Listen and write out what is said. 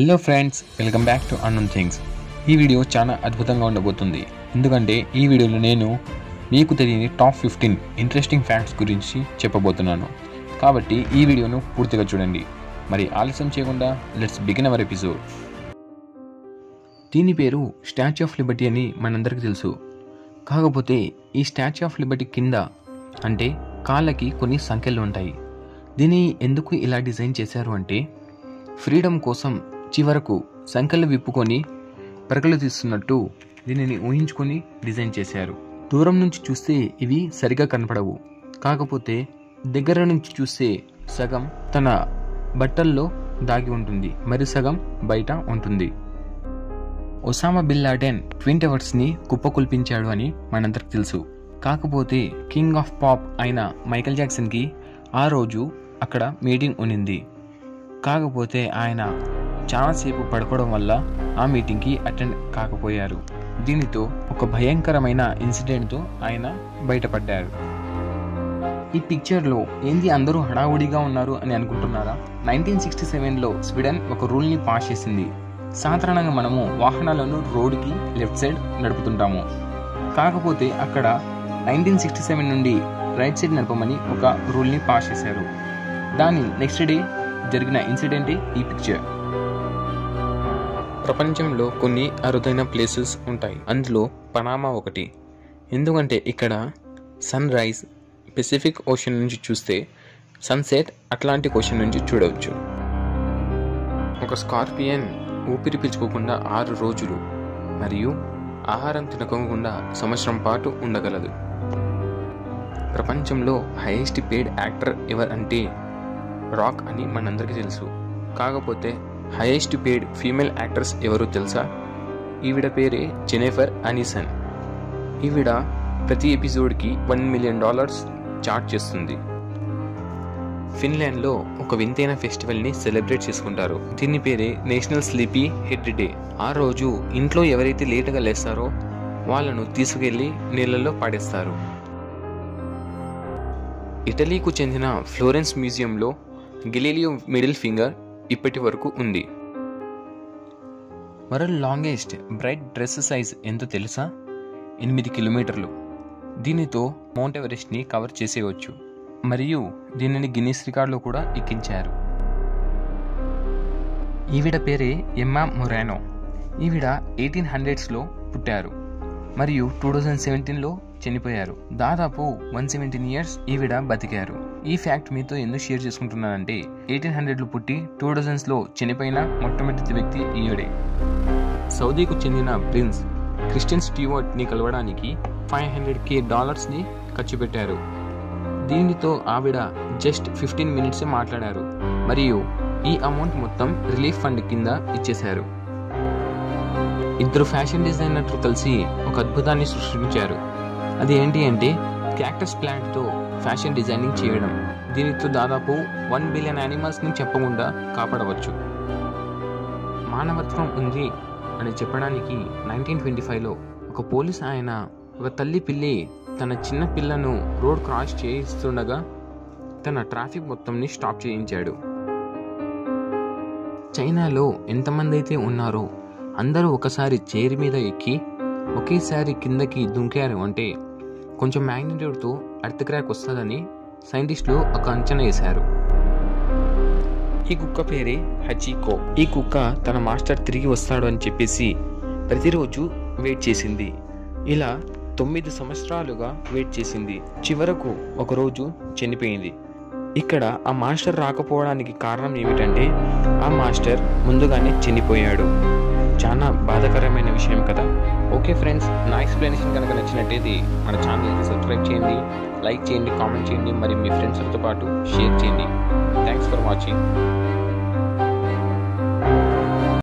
hello friends welcome back to unknown things ఈ video చాలా అద్భుతంగా ఉండబోతుంది ఎందుకంటే ఈ వీడియోలో నేను మీకు తెలియని టాప్ ఫిఫ్టీన్ ఇంట్రెస్టింగ్ ఫ్యాక్ట్స్ గురించి చెప్పబోతున్నాను కాబట్టి ఈ వీడియోను పూర్తిగా చూడండి మరి ఆలస్యం చేయకుండా లెట్స్ బిగిన్ అవర్ ఎపిసోడ్ దీని పేరు స్టాచ్యూ ఆఫ్ లిబర్టీ అని మనందరికీ తెలుసు కాకపోతే ఈ స్టాచ్యూ ఆఫ్ లిబర్టీ కింద అంటే కాళ్ళకి కొన్ని సంఖ్యలు ఉంటాయి దీన్ని ఎందుకు ఇలా డిజైన్ చేశారు అంటే ఫ్రీడమ్ కోసం చివరకు సంఖ్యలు విప్పుకొని పరకలు తీస్తున్నట్టు దీనిని ఊహించుకొని డిజైన్ చేశారు దూరం నుంచి చూస్తే ఇవి సరిగా కనపడవు కాకపోతే దగ్గర నుంచి చూస్తే సగం తన బట్టల్లో దాగి ఉంటుంది మరి సగం బయట ఉంటుంది ఒసామా బిన్ లాడెన్ ట్విన్ టవర్స్ని కుప్పకొల్పించాడు అని మనందరికి తెలుసు కాకపోతే కింగ్ ఆఫ్ పాప్ అయిన మైకల్ జాక్సన్కి ఆ రోజు అక్కడ మీటింగ్ ఉన్నింది కాకపోతే ఆయన చాలాసేపు పడుకోవడం వల్ల ఆ మీటింగ్కి అటెండ్ కాకపోయారు దీనితో ఒక భయంకరమైన ఇన్సిడెంట్తో ఆయన బయటపడ్డారు ఈ పిక్చర్లో ఏంది అందరూ హడావుడిగా ఉన్నారు అని అనుకుంటున్నారా నైన్టీన్ సిక్స్టీ సెవెన్లో స్వీడన్ ఒక రూల్ని పాస్ చేసింది సాధారణంగా మనము వాహనాలను రోడ్డుకి లెఫ్ట్ సైడ్ నడుపుతుంటాము కాకపోతే అక్కడ నైన్టీన్ సిక్స్టీ సెవెన్ నుండి రైట్ సైడ్ నడపమని ఒక రూల్ని పాస్ చేశారు దాని నెక్స్ట్ డే జరిగిన ఇన్సిడెంటే ఈ పిక్చర్ ప్రపంచంలో కొన్ని అరుదైన ప్లేసెస్ ఉంటాయి అందులో పనామా ఒకటి ఎందుకంటే ఇక్కడ సన్ రైజ్ పెసిఫిక్ ఓషన్ నుంచి చూస్తే సన్సెట్ అట్లాంటిక్ ఓషన్ నుంచి చూడవచ్చు ఒక స్కార్పియన్ ఊపిరి పీల్చుకోకుండా ఆరు రోజులు మరియు ఆహారం తినకుండా సంవత్సరం పాటు ఉండగలదు ప్రపంచంలో హైయెస్ట్ పేడ్ యాక్టర్ ఎవర్ అంటే రాక్ అని మనందరికీ తెలుసు కాకపోతే హైయెస్ట్ పేడ్ ఫీమేల్ యాక్టర్స్ ఎవరో తెలుసా ఈవిడ పేరే జెనిఫర్ అనిసన్ ఈవిడ ప్రతి ఎపిసోడ్కి వన్ మిలియన్ డాలర్స్ చార్జ్ చేస్తుంది ఫిన్లాండ్లో ఒక వింతైన ఫెస్టివల్ని సెలబ్రేట్ చేసుకుంటారు దీని పేరే నేషనల్ స్లీపీ హెడ్ డే ఆ రోజు ఇంట్లో ఎవరైతే లేటుగా లేస్తారో వాళ్ళను తీసుకెళ్లి నీళ్ళల్లో పాడేస్తారు ఇటలీకు చెందిన ఫ్లోరెన్స్ మ్యూజియంలో గెలీలియో మిడిల్ ఫింగర్ ఇప్పటి వరకు ఉంది world longest bride dress size ఎంతో తెలుసా ఎనిమిది కిలోమీటర్లు దీనితో మౌంట్ ఎవరెస్ట్ని కవర్ చేసేయవచ్చు మరియు దీనిని గిన్నీస్ రికార్డులో కూడా ఎక్కించారు ఈవిడ పేరే ఎమ్మా మొరానో ఈవిడ ఎయిటీన్ హండ్రెడ్స్లో పుట్టారు మరియు టూ థౌజండ్ సెవెంటీన్లో చనిపోయారు దాదాపు వన్ సెవెంటీన్ ఇయర్స్ ఈవిడ బతికారు ఈ ఫ్యాక్ట్ మీతో ఎందుకు షేర్ చేసుకుంటున్నానంటే ఎయిటీన్ హండ్రెడ్లో పుట్టి టూ థౌజండ్స్లో చనిపోయిన మొట్టమొదటి వ్యక్తి ఈవిడే సౌదీకు చెందిన ప్రిన్స్ క్రిస్టియన్ స్టీవర్ట్ని కలవడానికి ఫైవ్ హండ్రెడ్ కే డాలర్స్ని ఖర్చు పెట్టారు దీనితో ఆవిడ జస్ట్ ఫిఫ్టీన్ మినిట్సే మాట్లాడారు మరియు ఈ అమౌంట్ మొత్తం రిలీఫ్ ఫండ్ కింద ఇచ్చేశారు ఇద్దరు ఫ్యాషన్ డిజైనర్లు కలిసి ఒక అద్భుతాన్ని సృష్టించారు అది ఏంటి అంటే క్యాక్టస్ ప్లాంట్తో ఫ్యాషన్ డిజైనింగ్ చేయడం దీనితో దాదాపు వన్ బిలియన్ యానిమల్స్ని చెప్పకుండా కాపాడవచ్చు మానవత్వం ఉంది అని చెప్పడానికి నైన్టీన్ ట్వంటీ ఫైవ్లో ఒక పోలీస్ ఆయన ఒక తల్లి పిల్లి తన చిన్న పిల్లను రోడ్ క్రాస్ చేయిస్తుండగా తన ట్రాఫిక్ మొత్తంని స్టాప్ చేయించాడు చైనాలో ఎంతమంది అయితే ఉన్నారో అందరూ ఒకసారి చైర్ మీద ఎక్కి ఒకేసారి కిందకి దుంకారు అంటే కొంచెం మ్యాగ్నిట్యూడ్తో అర్త్ క్రాక్ వస్తుందని సైంటిస్టులు ఒక అంచనా వేశారు ఈ కుక్క పేరే హచీకో ఈ కుక్క తన మాస్టర్ తిరిగి వస్తాడు అని చెప్పేసి ప్రతిరోజు వెయిట్ చేసింది ఇలా తొమ్మిది సంవత్సరాలుగా వెయిట్ చేసింది చివరకు ఒకరోజు చనిపోయింది ఇక్కడ ఆ మాస్టర్ రాకపోవడానికి కారణం ఏమిటంటే ఆ మాస్టర్ ముందుగానే చనిపోయాడు చాలా బాధాకరమైన విషయం కదా ఓకే ఫ్రెండ్స్ నా ఎక్స్ప్లెనేషన్ కనుక నచ్చినట్టయితే మన ఛానల్ని సబ్స్క్రైబ్ చేయండి లైక్ చేయండి కామెంట్ చేయండి మరి మీ ఫ్రెండ్స్తో పాటు షేర్ చేయండి థ్యాంక్స్ ఫర్ వాచింగ్